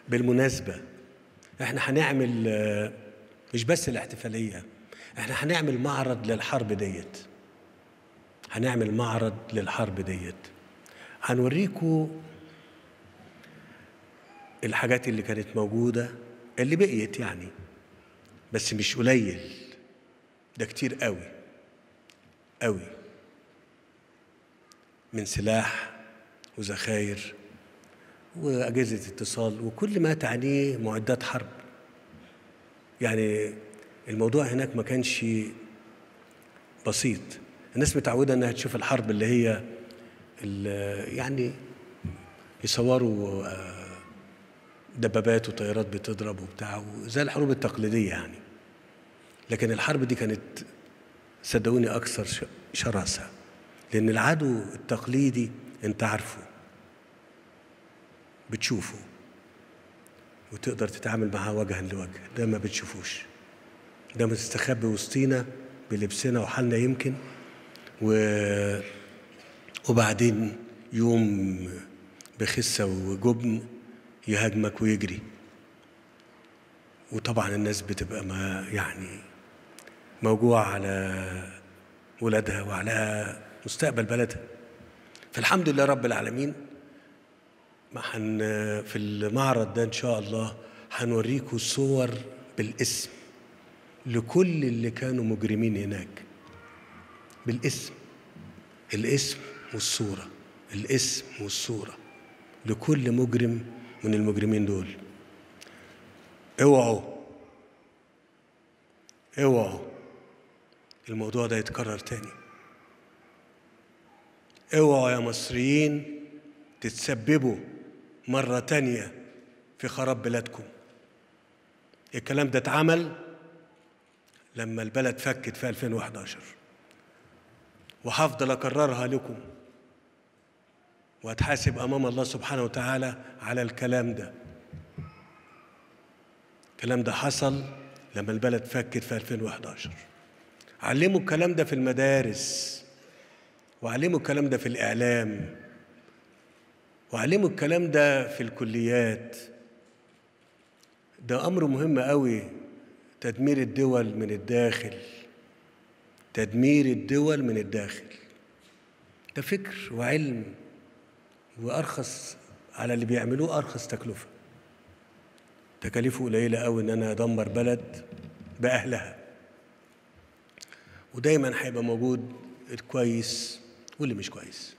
بالمناسبة احنا هنعمل آه، مش بس الاحتفالية احنا هنعمل معرض للحرب ديت هنعمل معرض للحرب ديت هنوريكم الحاجات اللي كانت موجودة اللي بقيت يعني بس مش قليل ده كتير قوي قوي من سلاح وذخاير وأجهزة اتصال وكل ما تعنيه معدات حرب يعني الموضوع هناك ما كانش بسيط الناس متعودة انها تشوف الحرب اللي هي ال- يعني يصوروا آه، دبابات وطيارات بتضرب وبتاع زي الحروب التقليدية يعني لكن الحرب دي كانت صدقوني أكثر ش- شراسة لأن العدو التقليدي أنت عارفه بتشوفه وتقدر تتعامل معاه وجها لوجه ده ما بتشوفوش ده مستخبي وسطينا بلبسنا وحالنا يمكن و... وبعدين يوم بخسة وجبن يهاجمك ويجري وطبعا الناس بتبقى ما يعني موجوعة على ولادها وعلى مستقبل بلدها فالحمد لله رب العالمين ما حن في المعرض ده ان شاء الله هنوريكم صور بالاسم لكل اللي كانوا مجرمين هناك بالاسم الاسم والصورة الاسم والصورة لكل مجرم من المجرمين دول اوعوا اوعوا الموضوع ده يتكرر تاني اوعوا يا مصريين تتسببوا مرة تانية في خراب بلادكم الكلام ده اتعمل لما البلد فكت في 2011 وهفضل اكررها لكم واتحاسب امام الله سبحانه وتعالى على الكلام ده الكلام ده حصل لما البلد فكت في 2011 علموا الكلام ده في المدارس وعلموا الكلام ده في الاعلام وعلموا الكلام ده في الكليات ده امر مهم قوي تدمير الدول من الداخل تدمير الدول من الداخل ده فكر وعلم وارخص على اللي بيعملوه ارخص تكلفه تكاليفه قليله قوي ان انا ادمر بلد باهلها ودايما هيبقى موجود الكويس واللي مش كويس